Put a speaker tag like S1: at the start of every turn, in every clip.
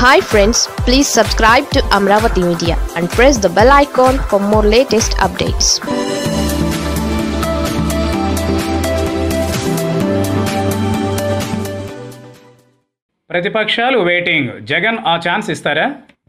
S1: hi friends please subscribe to Amaravati media and press the bell icon for more latest updates
S2: ప్రతిపక్షాలు waiting Jagan ఆ chance ఇస్తారా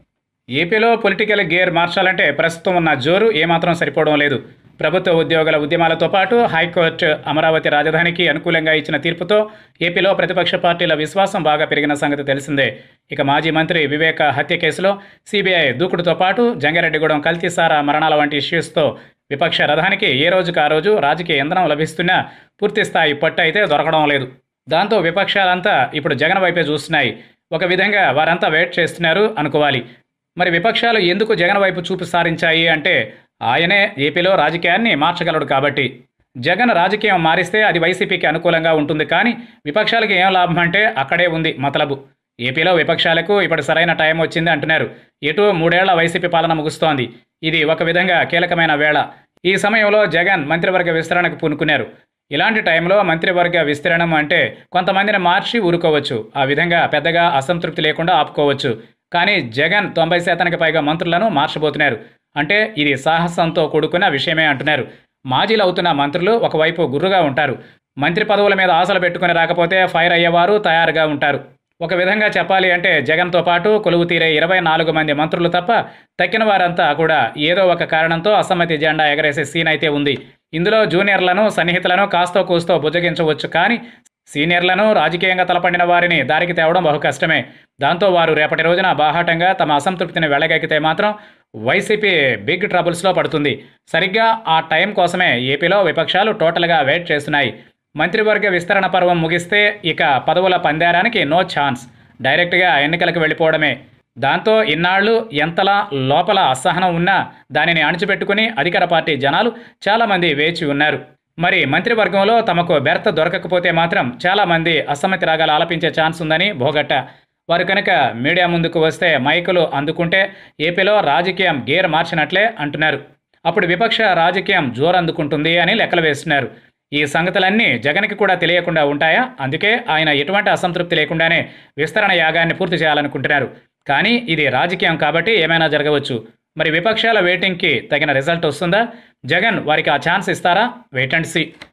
S2: ఏపీలో political gear మార్చాలంటే ప్రస్తుతం ఉన్న జోరు ఏమాత్రం సరిపోవడం లేదు ప్రభుత్వ ఉద్యోగుల ఉద్యమాలతో పాటు హైకోర్టు అమరావతి రాజధానికి అనుకూలంగా ఇచ్చిన తీర్పుతో ఏపీలో ప్రతిపక్ష పార్టీల విశ్వాసం బాగా పెరిగిన సంగతి తెలిసిందే ఇక మాజీ మంత్రి వివేక హత్య కేసులో సిబిఐ దూకుడుతో పాటు జంగారెడ్డిగూడెం కల్తీసారా మరణాల వంటి ఇష్యూస్తో విపక్ష రథానికి ఏ రోజుకు ఆ రోజు రాజకీయ ఇంధనం లభిస్తున్నా పూర్తి స్థాయి పట్టు అయితే దొరకడం లేదు దాంతో విపక్షాలంతా ఇప్పుడు జగన్ వైపే చూస్తున్నాయి ఒక విధంగా వారంతా వెయిట్ చేస్తున్నారు అనుకోవాలి మరి విపక్షాలు ఎందుకు జగన్ వైపు చూపు సారించాయి అంటే ఆయనే ఏపీలో రాజకీయాన్ని మార్చగలడు కాబట్టి జగన్ రాజకీయం మారిస్తే అది వైసీపీకి అనుకూలంగా ఉంటుంది కానీ విపక్షాలకు ఏం లాభం అంటే అక్కడే ఉంది మతలబు ఏపీలో విపక్షాలకు ఇప్పుడు సరైన టైం వచ్చింది అంటున్నారు ఎటు మూడేళ్ల వైసీపీ పాలన ముగుస్తోంది ఇది ఒక విధంగా కీలకమైన వేళ ఈ సమయంలో జగన్ మంత్రివర్గ విస్తరణకు పూనుకున్నారు ఇలాంటి టైంలో మంత్రివర్గ విస్తరణం అంటే కొంతమందిని మార్చి ఊరుకోవచ్చు ఆ విధంగా పెద్దగా అసంతృప్తి లేకుండా ఆపుకోవచ్చు కానీ జగన్ తొంభై శాతానికి పైగా మంత్రులను మార్చబోతున్నారు అంటే ఇది సాహసంతో కూడుకున్న విషయమే అంటున్నారు మాజీలు అవుతున్న మంత్రులు ఒకవైపు గుర్రుగా ఉంటారు మంత్రి పదవుల మీద ఆశలు పెట్టుకుని రాకపోతే ఫైర్ అయ్యేవారు తయారుగా ఉంటారు ఒక విధంగా చెప్పాలి అంటే జగన్తో పాటు కొలువు తీరే ఇరవై నాలుగు మంది మంత్రులు తప్ప తక్కిన వారంతా కూడా ఏదో ఒక కారణంతో అసమ్మతి జెండా ఎగరేసే సీన్ అయితే ఉంది ఇందులో జూనియర్లను సన్నిహితులను కాస్తో కూస్తో బుజ్జగించవచ్చు కానీ సీనియర్లను రాజకీయంగా తలపడిన వారిని దారికి తేవడం బహు కష్టమే దాంతో వారు రేపటి రోజున బాహాటంగా తమ అసంతృప్తిని వెళ్ళగక్కితే మాత్రం వైసీపీ బిగ్ ట్రబుల్స్లో పడుతుంది సరిగ్గా ఆ టైం కోసమే ఏపీలో విపక్షాలు టోటల్గా వెయిట్ చేస్తున్నాయి మంత్రివర్గ విస్తరణ పర్వం ముగిస్తే ఇక పదవుల పందేరానికి నో ఛాన్స్ డైరెక్ట్గా ఎన్నికలకు వెళ్ళిపోవడమే దాంతో ఇన్నాళ్ళు ఎంతలా లోపల అసహనం ఉన్నా దానిని అణిచిపెట్టుకుని అధికార పార్టీ జనాలు చాలామంది వేచి ఉన్నారు మరి మంత్రివర్గంలో తమకు బెర్త దొరకకపోతే మాత్రం చాలామంది అసమ్మతి రాగాలు ఆలపించే ఛాన్స్ ఉందని భోగట్ట వారు కనుక మీడియా ముందుకు వస్తే మైకులు అందుకుంటే ఏపీలో రాజకీయం గేర్ మార్చినట్లే అంటున్నారు అప్పుడు విపక్ష రాజకీయం జోరందుకుంటుంది అని లెక్కలు వేస్తున్నారు ఈ సంగతులన్నీ జగన్కి కూడా తెలియకుండా ఉంటాయా అందుకే ఆయన ఎటువంటి అసంతృప్తి లేకుండానే విస్తరణ యాగాన్ని పూర్తి చేయాలనుకుంటున్నారు కానీ ఇది రాజకీయం కాబట్టి ఏమైనా జరగవచ్చు మరి విపక్షాల వెయిటింగ్కి తగిన రిజల్ట్ వస్తుందా జగన్ వారికి ఆ ఛాన్స్ ఇస్తారా వెయిట్ అండ్ సీ